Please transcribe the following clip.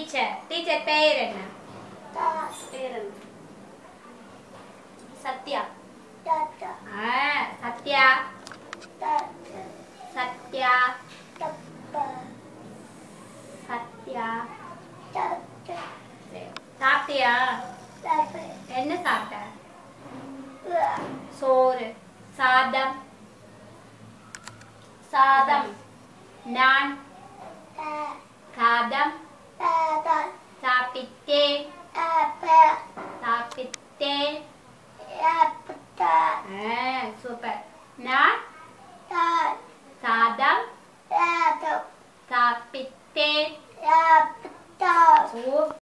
Teacher teacher பேர் என்ன பேர் என்ன சத்யா ஆ சத்யா சத்யா சத்யா சரி. சாப்பிட்டியா என்ன சாப்பிட்ட சோறு சாதம் சாதம் நான் காதம் சாப்பிட்டேன் சாப்பிட்டேன் ஆ சூப்பர் நான் சாதம் சாப்பிட்டேன் சூப்பர்